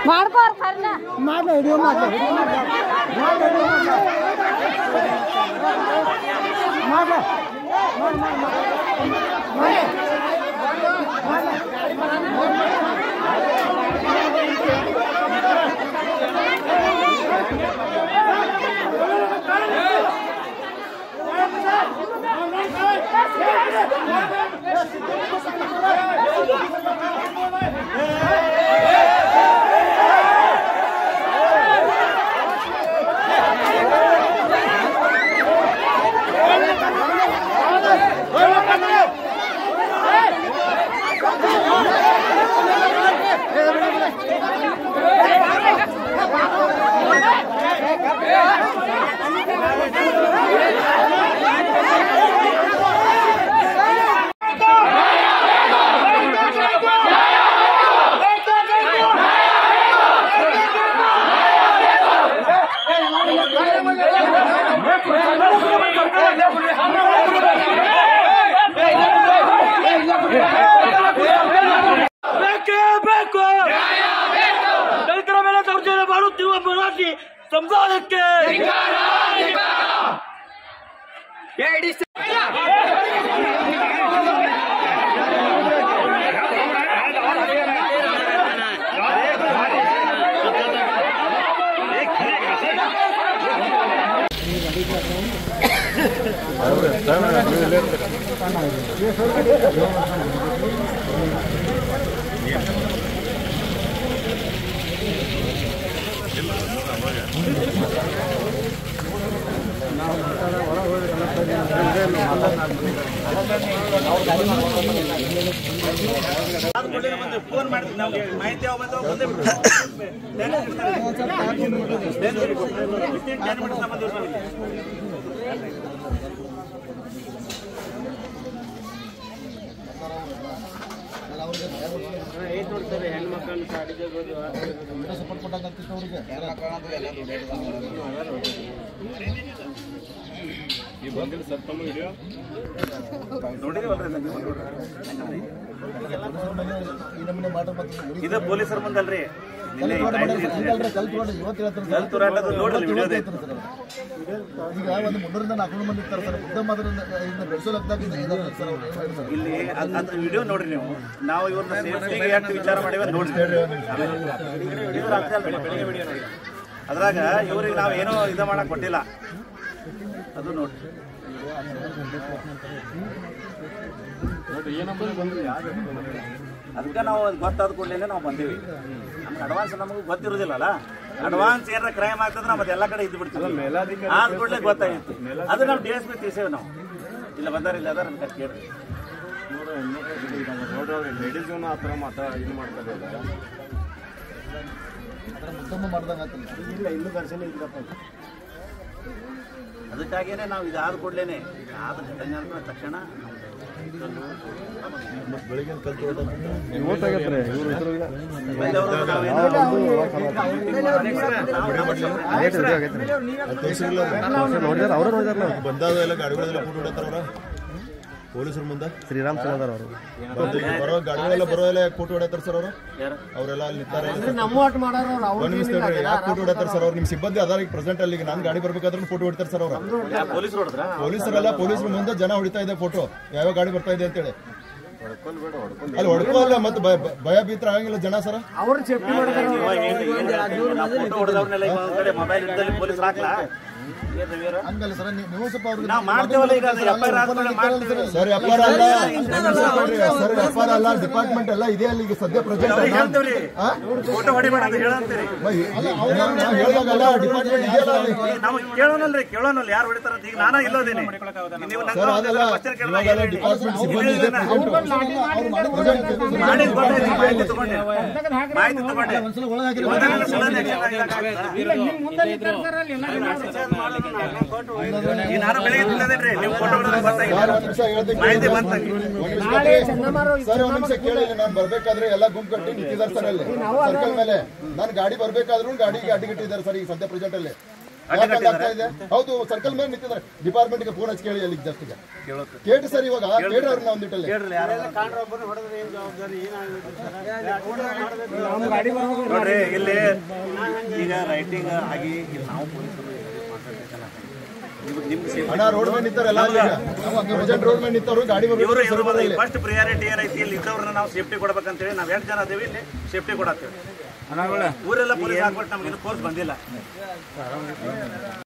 ಮಾಡ್ಕೋರ್ ಖರ್ನ ಮಾಡ್ಲ ಹಿಡಿಯೋ ಮಾಡ್ಲ ಹಿಡಿಯೋ ಮಾಡ್ಲ ಮಾಡ್ಲ ಹಿಡಿಯೋ ಮಾಡ್ಲ ಮಾಡ್ಲ ಮಾಡ್ ಮಾಡ್ ಮಾಡ್ ಬೇಕೇ ಬೇಕು ದಲಿತರ ಮೇಲೆ ದೌರ್ಜನ್ಯ ಮಾಡುತ್ತಿರುವ ಮರಾಠಿ ಸಂವಿಧಾನಕ್ಕೆ ಫೋನ್ ಮಾಡಿದ್ವಿ ನಮ್ಗೆ ಮಾಹಿತಿ ಯಾವ ಬಂದ್ರೆ ಬಂದೇ ಇದು ಪೊಲೀಸರ ಮುಂದಲ್ರಿ ಕಲ್ತೂರ ಅನ್ನೋದು ನೋಡ್ರಿ ವಿಡಿಯೋದೇ ಈಗ ಒಂದು ಮುನ್ನೂರಿಂದ ನಾಲ್ಕು ಮಂದಿ ಇರ್ತಾರೆ ಸರ್ ಉದ್ಯಮ ಬೆಳೆಸೋಲಾಗ್ದಾಗ ಸರ್ ಅವ್ರು ಏನ್ ಮಾಡಿದ್ರು? ಇಲ್ಲಿ ಅದ್- ಅದ್ರ ವಿಡಿಯೋ ನೋಡ್ರಿ ನೀವು ನಾವು ಇವ್ರನ್ನ ಸೇಫ್ಟಿಗೆ ಎಷ್ಟು ವಿಚಾರ ಮಾಡಿವ ನೋಡ್ರಿ ಇದ್ರ ಅರ್ಥ ಅಲ್ರಿ, ಬೆಳಿಗ್ಗೆ ವಿಡಿಯೋ ನೋಡಿ ಅದ್ರಾಗ ಇವ್ರಿಗೆ ನಾವು ಏನೋ ಇದು ಮಾಡಕ್ ಕೊಟ್ಟಿಲ್ಲ ಅದು ನೋಡ್ರಿ ಅದಕ್ಕೆ ನಾವು ಅದು ಗೊತ್ತಾದ ಕೂಡಲೇ ನಾವು ಬಂದೀವಿ ನಮ್ಗೆ ಅಡ್ವಾನ್ಸ್ ನಮಗೆ ಗೊತ್ತಿರೋದಿಲ್ಲಲ್ಲ ಅಡ್ವಾನ್ಸ್ ಏನಾರ ಕ್ರೈಮ್ ಆಗ್ತದ್ರೆ ನಾವು ಎಲ್ಲ ಕಡೆ ಇದ್ದು ಬಿಡ್ತೀವಿ ಆದ ಕೂಡಲೇ ಗೊತ್ತಾಗಿತ್ತು ಅದು ನಾವು ಡಿ ಎಸ್ ಪಿ ತಿಳಿಸೇವೆ ನಾವು ಇಲ್ಲ ಬಂದಾರ ಇಲ್ಲ ಅದಾರ ಅಂತ ಕೇಳ್ರಿ ಲೇಡೀಸ್ಗೂ ಆ ಥರ ಮಾತಾ ಇದು ಮಾಡ್ತಾರೆ ಅದರ ಉದ್ಯಮ ಮಾಡ್ದಂಗೆ ಆಗ್ತಿಲ್ಲ ಇಲ್ಲ ಇನ್ನೂ ದರ್ಶನ ಇಲ್ಲಪ್ಪ ಅದಕ್ಕಾಗೇನೆ ನಾವು ಇದಾದ ಕೂಡಲೇ ಆದ ಘಟನೆ ಆದ ತಕ್ಷಣ ಬೆಳಿಗ್ಗೆ ಕಲ್ತು ಬಂದವರು ನಾವೇನು ಬಂದಾಗ ಎಲ್ಲ ಗಾಡಿಗಳೆಲ್ಲ ಫೋಟೋ ಹೊಡತಾರ ಅವ್ರ ಪೊಲೀಸರ ಮುಂದೆ ಶ್ರೀರಾಮ್ ಸಲದಾರ್ ಅವರು ಬರೋ ಗಾಡಿಗಳೆಲ್ಲ ಬರೋ ಎಲ್ಲ ಫೋಟೋ ಹೊಡತಾರ ಸರ್ ಅವರು ಯಾರು ಅವರೆಲ್ಲ ಅಲ್ಲಿ ನಿಂತಾರೆ ಒಂದ್ ನಿಮಿಷ ತಡ್ರಿ, ಯಾಕ್ ಫೋಟೋ ಹೊಡತಾರ ಸರ್ ಅವ್ರು ನಿಮ್ ಸಿಬ್ಬಂದಿ ಅದಾರ ಈಗ ಪ್ರೆಸೆಂಟ್ ಅಲ್ಲಿ ನಾನು ಗಾಡಿ ಬರ್ಬೇಕಾದ್ರೆ ಫೋಟೋ ಹೊಡಿತಾರ ಸರ್ ಅವ್ರು ಪೊಲೀಸರು ಹೊಡೆದ್ರ ಪೊಲೀಸರೆಲ್ಲ ಪೊಲೀಸರ ಮುಂದೆ ಜನ ಹೊಡಿತಾ ಇದೆ ಫೋಟೋ ಯಾವ ಗಾಡಿ ಬರ್ತಾ ಇದೆ ಅಂತೇಳಿ ಅಲ್ಲಿ ಹೊಡ್ಕೋಲ್ಲ ಮತ್ತೆ ಭಯ- ಭಯ ಭೀತರ ಆಗಂಗಿಲ್ಲ ಜನ ಸರ್ ಫೋಟೋ ಹೊಡೆದವ್ರನ್ನೆಲ್ಲ ಈಗ ಒಂದ್ ಕಡೆ ಮೊಬೈಲ್ ಇದ್ದಲ್ಲಿ ಪೊಲೀಸರು ಹಾಕ್ಲಾ ಏನ್ ರವಿಯವ್ರ? ಹಂಗಲ್ಲ ಸರ್ ನೀವು ನೀವು ಸ್ವಲ್ಪ ಅವ್ರಿಗೆ ನಾವು ಮಾಡ್ತೇವಲ್ಲ ಈಗ ಅದು FIR ಆದ್ಮೇಲೆ ಮಾಡ್ತೇವೆ. ಸರ್ ಎಫ್ಆರ್ ಅಲ್ಲ ಸರ್ ಎಫ್ಆರ್ ಅಲ್ಲ ಡಿಪಾರ್ಟ್ಮೆಂಟ್ ಎಲ್ಲ ಇದೆ ಅಲ್ಲಿ ಈಗ ಸದ್ಯ ಅವ್ರಿಗೆ ಪ್ರೆಸೆಂಟ್ ಹೇಳ್ತೇವ್ರಿ ಫೋಟೋ ಹೊಡಿಬೇಡ ಅಂತ ಹೇಳಂತೀರಿ ಹೇಳಿದಾಗಲ್ಲ ಡಿಪಾರ್ಟ್ಮೆಂಟ್ ಇದೆಯಲ್ಲ ಅಲ್ಲಿ. ನಾವು ಕೇಳೋನಲ್ರಿ ಕೇಳೋನಲ್ಲ ಯಾರು ಹೊಡಿತಾರ ಅಂತ ಈಗ ನಾನಾ ಇಲ್ಲೋದೇನೆ ನೀವು ನಂಗೆ ಸರ್ ಅದೆಲ್ಲ question ಕೇಳಿದಾಗ ಇವಾಗೆಲ್ಲ ಹೇಳಿ. ಡಿಪಾರ್ಟ್ಮೆಂಟ್ ಸಿಬ್ಬಂದಿ ಇದೆ ಇದನ್ನ present. ಮಾಡಿದ್ ಗೊತ್ತಾಯ್ತು, ಮಾಹಿತಿ ತಗೊಂಡೆ ಮಾಹಿತಿ ತಗೊಂಡೆ ಒಂದ್ಸಲ ಒಳಗೆ ಹಾಕಿದ್ರೆ ಒಂದೊಂದು ಸಲ action ಆಗಕ್ಕಾಗ್ತದಾ? ಈ ನಾನು ಬೆಳಿಗ್ಗೆ ತಿಂದದೇನ್ರಿ ನೀವು ಫೋಟೋ ಹೊಡೆದ್ರೆ ಗೊತ್ತಾಗಿಲ್ಲ ಸರ್, ಒಂದ್ ನಿಮಿಷ ಹೇಳ್ತೀನಿ. ಮಾಹಿತಿ ಬಂತ ಒಂದ್ ನಿಮಿಷ ಕೇಳಿ. ಸರ್ ಒಂದ್ ನಿಮಿಷ ಕೇಳಿ ನಾನು ಬರ್ಬೇಕಾದ್ರೆ ಎಲ್ಲ ಗುಂಪು ಕಟ್ಟಿ ನಿಂತಿದ್ದಾರೆ ಸರ್ ಅಲ್ಲಿ ಸರ್ಕಲ್ ಮೇಲೆ ನಾನು ಗಾಡಿ ಬರ್ಬೇಕಾದ್ರೂ ಗಾಡಿಗೆ ಅಡ್ಡಿಗಿಟ್ಟಿದ್ದಾರೆ ಸರ್ ಈಗ ಸದ್ಯ ಪ್ರೆಸೆಂಟ್ ಅಲ್ಲಿ ಯಾಕೆ ಹಂಗ್ ಆಗ್ತಾ ಇದೆ ಹೌದು ಸರ್ಕಲ್ ಮೇಲೆ ನಿಂತಿದ್ದಾರೆ ಡಿಪಾರ್ಟ್ಮೆಂಟ್ ಗೆ ಫೋನ್ ಹಚ್ಚಿ ಕೇಳಿ ಅಲ್ಲಿ ಜಸ್ಟ್ ಕೇಳಿ ಸರ್ ಇವಾಗ ಕೇಳ್ರಿ ಅವ್ರನ್ನ ಒಂದಿಟ್ಟಲ್ಲಿ ನೋಡ್ರಿ ಇಲ್ಲಿ ಈಗ ರೈಟಿಂಗ್ ಆಗಿ ಇಲ್ಲಿ ನಾವು ಪೊಲೀಸರು ಮಾತಾಡ್ಬೇಕಲ್ಲ ನಿಮ್ಗೆ ನಿಮ್ಗೆ ಸೇಫ್ಟಿ ಹಣ ರೋಡ್ ಮೇಲೆ ನಿಂತವ್ರೆಲ್ಲ ಪ್ರೆಸೆಂಟ್ ರೋಡ್ ಮೇಲೆ ನಿಂತವ್ರು ಗಾಡಿ ಇವರು ಬರ್ಬೇಕು ಇವರು ಸರ್ ಇಲ್ಲಿ. ಫಸ್ಟ್ ಪ್ರಿಯಾರಿಟಿ ಏನೈತಿ ಇಲ್ಲಿ ಇದ್ದವ್ರನ್ನ ನಾವು ಸೇಫ್ಟಿ ಕೊಡ್ಬೇಕಂತೇಳಿ ನಾವ್ ಎಷ್ಟು ಜನ ಅದೇವಿ ಇಲ್ಲಿ ಸೇಫ್ಟಿ ಕೊಡತ್ತೇವೆ ಊರೆಲ್ಲ ಪೊಲೀಸ್ ಹಾಕ್ಬಿಟ್ಟು ನಮ್ಗೆ ಫೋರ್ಸ್ ಬಂದಿಲ್ಲ